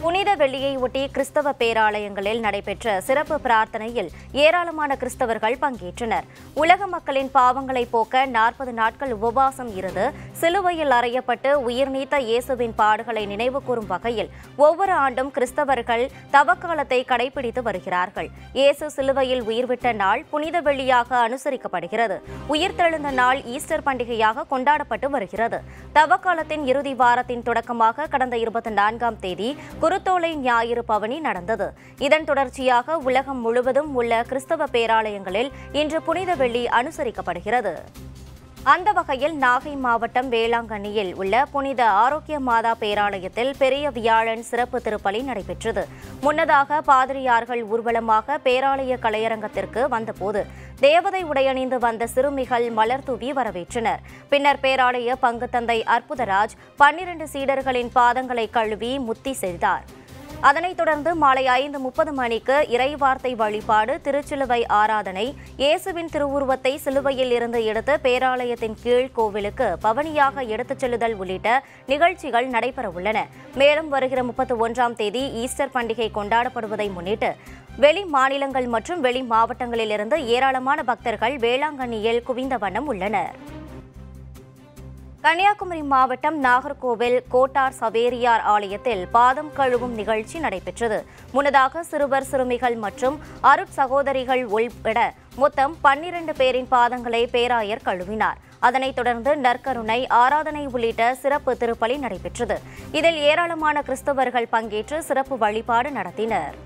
புனித வெள்ளியை ஒட்டி கிறிஸ்தவ பேராலயங்களில் நடைபெற்ற சிறப்பு பிரார்த்தனையில் ஏராளமான கிறிஸ்தவர்கள் பங்கேற்றனர் உலக மக்களின் பாவங்களை போக்க நாற்பது நாட்கள் உபவாசம் இருந்து சிலுவையில் அறையப்பட்டு உயிர் நீத்த இயேசுவின் பாடுகளை நினைவு கூறும் வகையில் ஒவ்வொரு ஆண்டும் கிறிஸ்தவர்கள் தவக்காலத்தை கடைபிடித்து வருகிறார்கள் இயேசு சிலுவையில் உயிர்விட்ட நாள் புனித வெள்ளியாக அனுசரிக்கப்படுகிறது உயிர்த்தெழுந்த நாள் ஈஸ்டர் பண்டிகையாக கொண்டாடப்பட்டு வருகிறது தவக்காலத்தின் இறுதி வாரத்தின் தொடக்கமாக கடந்த இருபத்தி நான்காம் தேதி குருத்தோலை ஞாயிறு பவனி நடந்தது இதன் தொடர்ச்சியாக உலகம் முழுவதும் உள்ள கிறிஸ்தவ பேராலயங்களில் இன்று புனித வெள்ளி அனுசரிக்கப்படுகிறது அந்த வகையில் நாகை மாவட்டம் வேளாங்கண்ணியில் உள்ள புனித ஆரோக்கிய மாதா பேராலயத்தில் பெரிய வியாழன் சிறப்பு திருப்பலி நடைபெற்றது முன்னதாக பாதிரியார்கள் ஊர்வலமாக பேராலய கலையரங்கத்திற்கு வந்தபோது தேவதை உடையணிந்து வந்த சிறுமிகள் மலர் தூவி வரவேற்றனர் பின்னர் பேராலய பங்கு தந்தை அற்புதராஜ் பன்னிரண்டு சீடர்களின் பாதங்களை கழுவி முத்தி செய்தார் அதனைத் தொடர்ந்து மாலை ஐந்து முப்பது மணிக்கு இறைவார்த்தை வழிபாடு திருச்சிலுவை ஆராதனை இயேசுவின் திருவுருவத்தை சிலுவையில் இருந்து எடுத்து பேராலயத்தின் கீழ் கோவிலுக்கு பவனியாக எடுத்துச் செல்லுதல் உள்ளிட்ட நிகழ்ச்சிகள் நடைபெறவுள்ளன மேலும் வருகிற முப்பத்தி ஒன்றாம் தேதி ஈஸ்டர் பண்டிகை கொண்டாடப்படுவதை முன்னிட்டு வெளி மாநிலங்கள் மற்றும் வெளி மாவட்டங்களிலிருந்து ஏராளமான பக்தர்கள் வேளாங்கண்ணியில் குவிந்த வண்ணம் உள்ளனர் கன்னியாகுமரி மாவட்டம் நாகர்கோவில் கோட்டார் சவேரியார் ஆலயத்தில் பாதம் கழுவும் நிகழ்ச்சி நடைபெற்றது முன்னதாக சிறுவர் சிறுமிகள் மற்றும் அருட் சகோதரிகள் உள்பட மொத்தம் பன்னிரண்டு பேரின் பாதங்களை பேராயர் கழுவினார் அதனைத் தொடர்ந்து நற்கருணை ஆராதனை உள்ளிட்ட சிறப்பு திருப்பலி நடைபெற்றது இதில் ஏராளமான கிறிஸ்தவர்கள் பங்கேற்று சிறப்பு வழிபாடு நடத்தினர்